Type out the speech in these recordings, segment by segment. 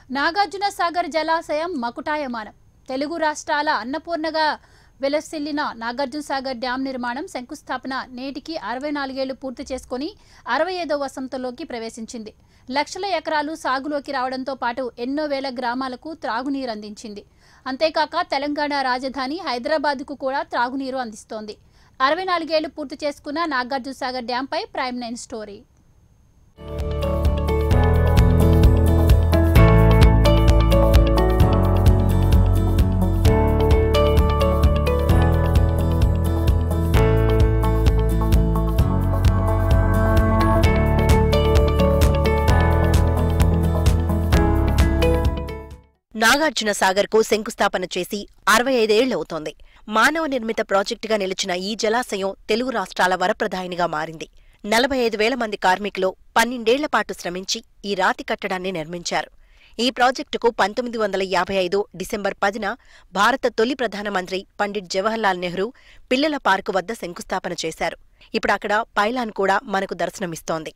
నాగార్జున సాగర్ జలాశయం మకుటాయమానం తెలుగు రాష్ట్రాల అన్నపూర్ణగా వెలసిల్లిన నాగార్జున సాగర్ డ్యాం నిర్మాణం శంకుస్థాపన నేటికి అరవై నాలుగేళ్లు పూర్తి చేసుకొని అరవై ఐదో వసంతంలోకి ప్రవేశించింది లక్షల ఎకరాలు సాగులోకి రావడంతో పాటు ఎన్నో వేల గ్రామాలకు త్రాగునీరు అందించింది అంతేకాక తెలంగాణ రాజధాని హైదరాబాద్కు కూడా త్రాగునీరు అందిస్తోంది అరవై నాలుగేళ్లు పూర్తి చేసుకున్న నాగార్జున సాగర్ డ్యాంపై Prime Nine story Nagarjuna Sagar కు శంకుస్థాపన చేసి అరవై ఐదేళ్లవుతోంది మానవ నిర్మిత ప్రాజెక్టుగా నిలిచిన ఈ జలాశయం తెలుగు రాష్ట్రాల వరప్రదాయినిగా మారింది నలభై ఐదు వేల మంది కార్మికులు పన్నెండేళ్ల పాటు శ్రమించి ఈ రాతి కట్టడాన్ని నిర్మించారు ఈ ప్రాజెక్టుకు పంతొమ్మిది వందల యాభై ఐదు డిసెంబర్ పదిన భారత తొలి ప్రధానమంత్రి పండిట్ జవహర్లాల్ నెహ్రూ పిల్లల పార్కు వద్ద శంకుస్థాపన చేశారు ఇప్పుడు అక్కడ పైలాన్ కూడా మనకు దర్శనమిస్తోంది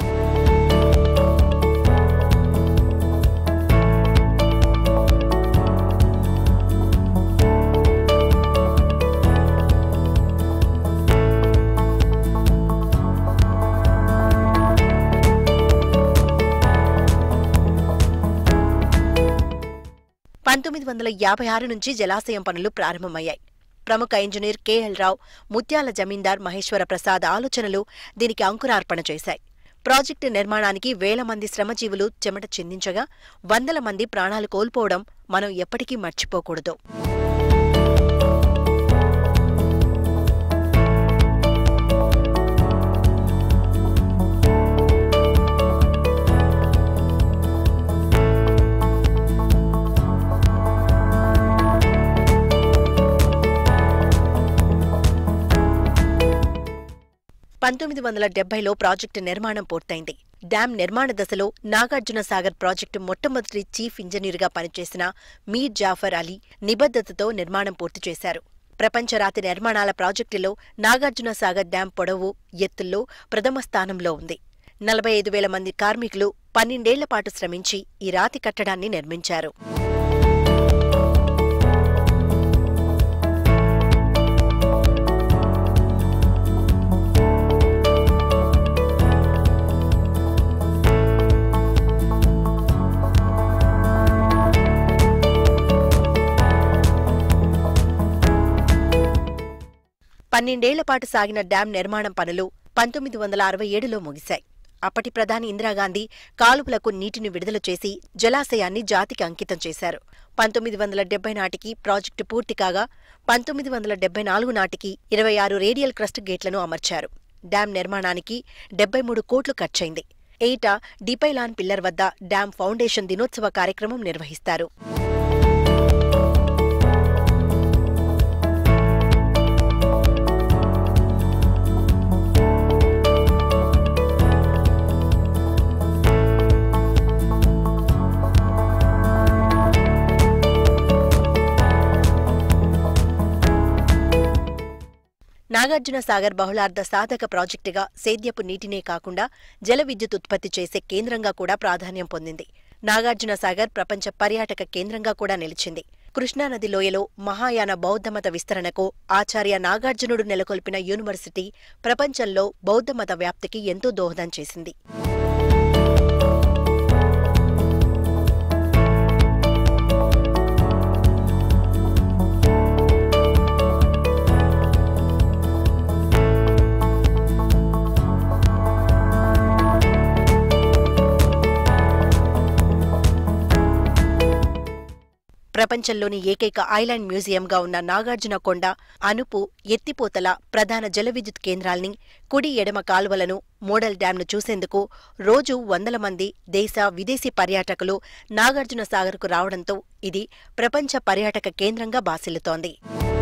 పంతొమ్మిది వందల యాభై ఆరు నుంచి జలాశయం పనులు ప్రారంభమయ్యాయి ప్రముఖ ఇంజనీర్ కెఎల్ రావు ముత్యాల జమీందార్ మహేశ్వర ప్రసాద్ ఆలోచనలు దీనికి అంకురార్పణ చేశాయి ప్రాజెక్టు నిర్మాణానికి వేల మంది శ్రమజీవులు చెమట చిందించగా వందల మంది ప్రాణాలు కోల్పోవడం మనం ఎప్పటికీ మర్చిపోకూడదు పంతొమ్మిది వందల డెబ్బైలో ప్రాజెక్టు నిర్మాణం పూర్తయింది డ్యాం నిర్మాణ దశలో నాగార్జున సాగర్ ప్రాజెక్టు మొట్టమొదటి చీఫ్ ఇంజనీర్గా పనిచేసిన మీర్ జాఫర్ అలీ నిబద్ధతతో నిర్మాణం పూర్తి చేశారు ప్రపంచ రాతి నిర్మాణాల ప్రాజెక్టులో నాగార్జున సాగర్ డ్యాం పొడవు ఎత్తుల్లో ప్రథమ స్థానంలో ఉంది నలభై ఐదు వేల మంది కార్మికులు పన్నెండేళ్ల పాటు శ్రమించి ఈ రాతి కట్టడాన్ని నిర్మించారు పన్నెండేళ్ల పాటు సాగిన డ్యాం నిర్మాణం పనులు పంతొమ్మిది వందల అరవై ఏడులో ముగిశాయి అప్పటి ప్రధాని ఇందిరాగాంధీ కాలువలకు నీటిని విడుదల చేసి జలాశయాన్ని జాతికి అంకితం చేశారు పంతొమ్మిది వందల డెబ్బై నాటికి ప్రాజెక్టు పూర్తి కాగా పంతొమ్మిది వందల డెబ్బై నాలుగు నాటికి ఇరవై ఆరు రేడియల్ క్రస్ట్ గేట్లను అమర్చారు డ్యాం నిర్మాణానికి డెబ్బై మూడు కోట్లు ఖర్చయింది ఏటా డిపైలాన్ పిల్లర్ వద్ద డ్యాం ఫౌండేషన్ దినోత్సవ కార్యక్రమం నిర్వహిస్తారు నాగార్జున సాగర్ బహుళార్థ సాధక ప్రాజెక్టుగా సేద్యపు నీటినే కాకుండా జల విద్యుత్ ఉత్పత్తి చేసే కేంద్రంగా కూడా ప్రాధాన్యం పొందింది నాగార్జున సాగర్ ప్రపంచ పర్యాటక కేంద్రంగా కూడా నిలిచింది కృష్ణానది లోయలో మహాయాన బౌద్ధమత విస్తరణకు ఆచార్య నాగార్జునుడు నెలకొల్పిన యూనివర్సిటీ ప్రపంచంలో బౌద్ధమత వ్యాప్తికి ఎంతో దోహదం చేసింది ప్రపంచంలోని ఏకైక ఐలాండ్ మ్యూజియంగా ఉన్న నాగార్జున కొండ అనుపు ఎత్తిపోతల ప్రధాన జల విద్యుత్ కేంద్రాల్ని కుడి ఎడమ కాలువలను మోడల్ డ్యాంను చూసేందుకు రోజు వందల మంది దేశ విదేశీ పర్యాటకులు నాగార్జున సాగర్కు రావడంతో ఇది ప్రపంచ పర్యాటక కేంద్రంగా బాసిల్లుతోంది